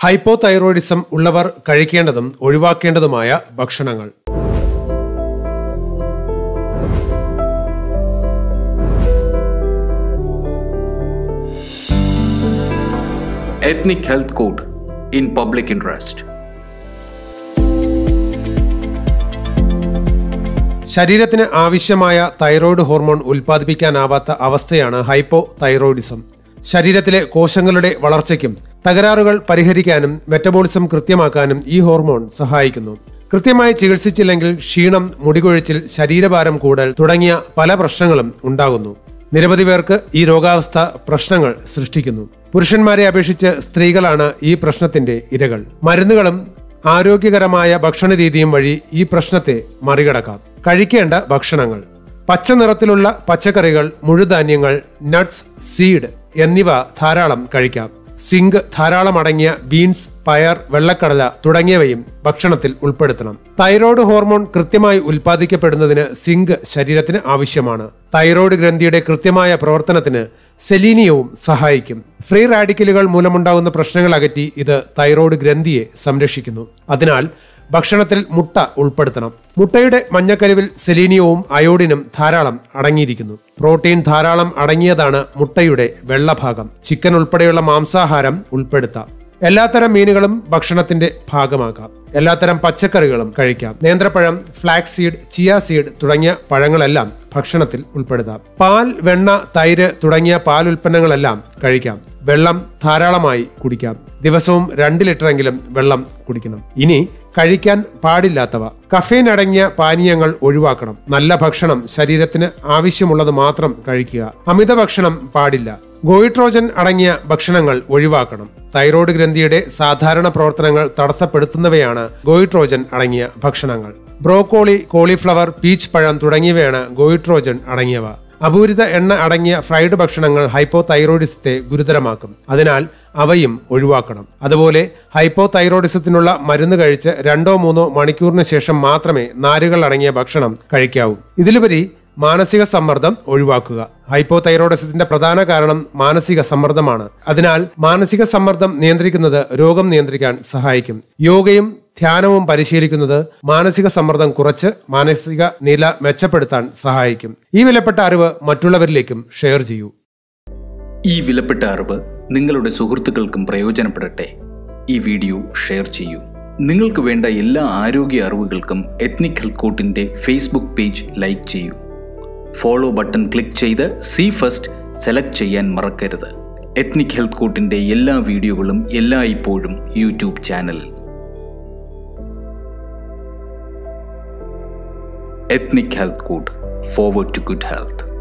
Hypo thyroidism ഉള്ളവർ കഴിക്കേണ്ടതും ഒഴിവാക്കേണ്ടതുമായ ഭക്ഷണങ്ങൾ Ethnic Health Code in Public Interest. ശരീരത്തിന് ആവശ്യമായ തൈറോയ്ഡ് ഹോർമോൺ ഉൽപ്പാദിപ്പിക്കാനാവാത്ത അവസ്ഥയാണ് ഹൈപ്പോ തൈറോയിഡിസം ശരീരത്തിലെ കോശങ്ങളുടെ വളർച്ചയ്ക്കും തകരാറുകൾ പരിഹരിക്കാനും മെറ്റബോളിസം കൃത്യമാക്കാനും ഈ ഹോർമോൺ സഹായിക്കുന്നു കൃത്യമായി ചികിത്സിച്ചില്ലെങ്കിൽ ക്ഷീണം മുടികൊഴിച്ചിൽ ശരീരഭാരം കൂടൽ തുടങ്ങിയ പല പ്രശ്നങ്ങളും ഉണ്ടാകുന്നു നിരവധി പേർക്ക് ഈ രോഗാവസ്ഥ പ്രശ്നങ്ങൾ സൃഷ്ടിക്കുന്നു പുരുഷന്മാരെ അപേക്ഷിച്ച് സ്ത്രീകളാണ് ഈ പ്രശ്നത്തിന്റെ ഇരകൾ മരുന്നുകളും ആരോഗ്യകരമായ ഭക്ഷണരീതിയും വഴി ഈ പ്രശ്നത്തെ മറികടക്കാം കഴിക്കേണ്ട ഭക്ഷണങ്ങൾ പച്ച നിറത്തിലുള്ള പച്ചക്കറികൾ മുഴുധാന്യങ്ങൾ നട്ട്സ് സീഡ് എന്നിവ ധാരാളം കഴിക്കാം സിങ്ക് ധാരാളം അടങ്ങിയ ബീൻസ് പയർ വെള്ളക്കടല തുടങ്ങിയവയും ഭക്ഷണത്തിൽ ഉൾപ്പെടുത്തണം തൈറോയ്ഡ് ഹോർമോൺ കൃത്യമായി ഉൽപ്പാദിക്കപ്പെടുന്നതിന് സിങ്ക് ശരീരത്തിന് ആവശ്യമാണ് തൈറോയ്ഡ് ഗ്രന്ഥിയുടെ കൃത്യമായ പ്രവർത്തനത്തിന് സെലീനിയവും സഹായിക്കും ഫ്രീ റാഡിക്കലുകൾ മൂലമുണ്ടാകുന്ന പ്രശ്നങ്ങൾ അകറ്റി ഇത് തൈറോയ്ഡ് ഗ്രന്ഥിയെ സംരക്ഷിക്കുന്നു അതിനാൽ ഭക്ഷണത്തിൽ മുട്ട ഉൾപ്പെടുത്തണം മുട്ടയുടെ മഞ്ഞക്കരുവിൽ സെലീനിയവും അയോഡിനും ധാരാളം അടങ്ങിയിരിക്കുന്നു പ്രോട്ടീൻ ധാരാളം അടങ്ങിയതാണ് മുട്ടയുടെ വെള്ളഭാഗം ചിക്കൻ ഉൾപ്പെടെയുള്ള മാംസാഹാരം ഉൾപ്പെടുത്താം എല്ലാത്തരം മീനുകളും ഭക്ഷണത്തിന്റെ ഭാഗമാക്കാം എല്ലാത്തരം പച്ചക്കറികളും കഴിക്കാം നേന്ത്രപ്പഴം ഫ്ലാക്സ് സീഡ് ചിയ സീഡ് തുടങ്ങിയ പഴങ്ങളെല്ലാം ഭക്ഷണത്തിൽ ഉൾപ്പെടുത്താം പാൽ വെണ്ണ തൈര് തുടങ്ങിയ പാൽ ഉൽപ്പന്നങ്ങളെല്ലാം കഴിക്കാം വെള്ളം ധാരാളമായി കുടിക്കാം ദിവസവും രണ്ട് ലിറ്ററെങ്കിലും വെള്ളം കുടിക്കണം ഇനി കഴിക്കാൻ പാടില്ലാത്തവ കഫീൻ അടങ്ങിയ പാനീയങ്ങൾ ഒഴിവാക്കണം നല്ല ഭക്ഷണം ശരീരത്തിന് ആവശ്യമുള്ളത് മാത്രം കഴിക്കുക അമിത ഭക്ഷണം പാടില്ല ഗോയിട്രോജൻ അടങ്ങിയ ഭക്ഷണങ്ങൾ ഒഴിവാക്കണം തൈറോയ്ഡ് ഗ്രന്ഥിയുടെ സാധാരണ പ്രവർത്തനങ്ങൾ തടസ്സപ്പെടുത്തുന്നവയാണ് ഗോയിട്രോജൻ അടങ്ങിയ ഭക്ഷണങ്ങൾ ബ്രോക്കോളി കോളിഫ്ലവർ പീച്ച് പഴം തുടങ്ങിയവയാണ് ഗോയിട്രോജൻ അടങ്ങിയവ അപൂരിത എണ്ണ അടങ്ങിയ ഫ്രൈഡ് ഭക്ഷണങ്ങൾ ഹൈപ്പോ തൈറോയിഡിസത്തെ ഗുരുതരമാക്കും അതിനാൽ അവയും ഒഴിവാക്കണം അതുപോലെ ഹൈപ്പോ തൈറോയിഡിസത്തിനുള്ള മരുന്ന് കഴിച്ച് രണ്ടോ മൂന്നോ മണിക്കൂറിന് ശേഷം മാത്രമേ നാരുകൾ അടങ്ങിയ ഭക്ഷണം കഴിക്കാവൂ ഇതിലുപരി മാനസിക സമ്മർദ്ദം ഒഴിവാക്കുക ഹൈപ്പോ തൈറോയിഡിസത്തിന്റെ പ്രധാന കാരണം മാനസിക സമ്മർദ്ദമാണ് അതിനാൽ മാനസിക സമ്മർദ്ദം നിയന്ത്രിക്കുന്നത് രോഗം നിയന്ത്രിക്കാൻ സഹായിക്കും യോഗയും ധ്യാനവും പരിശീലിക്കുന്നത് മാനസിക സമ്മർദ്ദം കുറച്ച് മാനസിക നില മെച്ചപ്പെടുത്താൻ സഹായിക്കും ഈ വിലപ്പെട്ട അറിവ് മറ്റുള്ളവരിലേക്കും ഷെയർ ചെയ്യൂ ഈ വിലപ്പെട്ട അറിവ് നിങ്ങളുടെ സുഹൃത്തുക്കൾക്കും പ്രയോജനപ്പെടട്ടെ ഈ വീഡിയോ ഷെയർ ചെയ്യൂ നിങ്ങൾക്ക് വേണ്ട എല്ലാ ആരോഗ്യ അറിവുകൾക്കും എത്നിക് ഹെൽത്ത് കോട്ടിന്റെ ഫേസ്ബുക്ക് പേജ് ലൈക്ക് ചെയ്യൂ ഫോളോ ബട്ടൺ ക്ലിക്ക് ചെയ്ത് സി ഫസ്റ്റ് സെലക്ട് ചെയ്യാൻ മറക്കരുത് എത്നിക് ഹെൽത്ത് കോട്ടിന്റെ എല്ലാ വീഡിയോകളും എല്ലായ്പ്പോഴും യൂട്യൂബ് ചാനലിൽ ethnic health code forward to good health